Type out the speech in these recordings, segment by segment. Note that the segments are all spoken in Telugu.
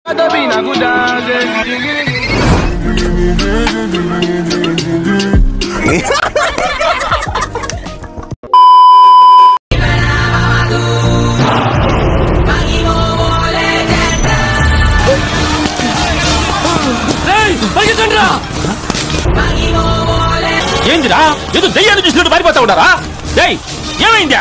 ఏందిరా ఏదో దయ్యాన్ని చూసినట్టు పారిపోతా ఉన్నారా డేయ్ ఏమైందా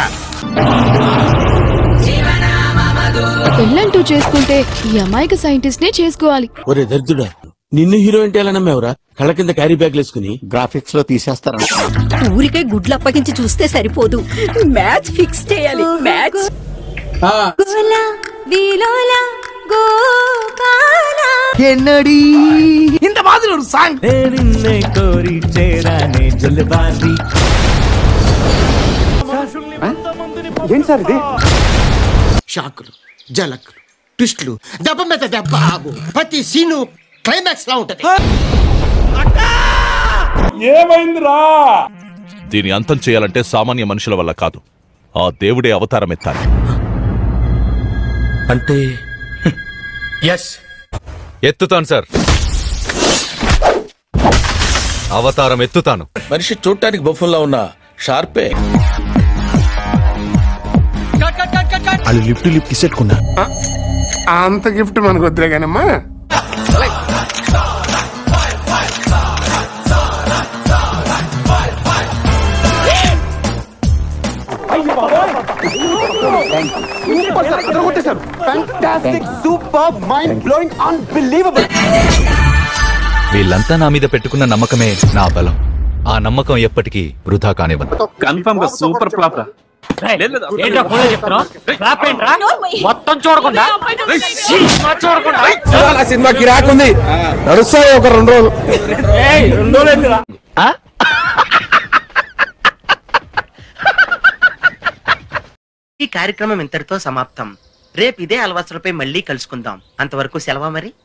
పెళ్ళంటూ చేసుకుంటే ఈ అమాయక సైంటిస్ట్ నే చేసుకోవాలి ఒరే దరిద్రుడా నిన్ను హీరో అంటే ఎలా నమ్మేవరా కళ్ళ కింద క్యారీ బ్యాగ్ వేసుకుని గ్రాఫిక్స్ లో తీసేస్తారా ఊరికే గుడ్లు అప్పగించి చూస్తే సరిపోదు మ్యాచ్ ఫిక్స్ చేయాలి మ్యాచ్ இந்த மாதிரி ஒரு சாங் షాకులు జలకులు ట్విస్టులు దెబ్బ మీద దెబ్బ ఆగు ప్రతి సీను క్లైమాక్స్ లా ఉంటది దీని అంతం చేయాలంటే సామాన్య మనుషుల వల్ల కాదు ఆ దేవుడే అవతారం ఎత్తాలి అంటే ఎస్ ఎత్తుతాను సార్ అవతారం ఎత్తుతాను మనిషి చూడటానికి బఫుల్లా ఉన్న షార్పే వాళ్ళు లిఫ్ట్ లిఫ్ట్ కిసెట్టుకున్నా అంత గిఫ్ట్ మనకు వద్దులే కానమ్మా వీళ్ళంతా నా మీద పెట్టుకున్న నమ్మకమే నా బలం ఆ నమ్మకం ఎప్పటికీ వృధా కానివ్వను కన్ఫర్మ్ గా సూపర్ ఫ్లాప్ రా సినిమాకి రాకుంది నడుస్తాయి ఒక రెండు రోజులు రెండు రోజులు ఈ కార్యక్రమం ఇంతటితో సమాప్తం రేపు ఇదే అలవాసులపై మళ్ళీ కలుసుకుందాం అంతవరకు సెలవా మరి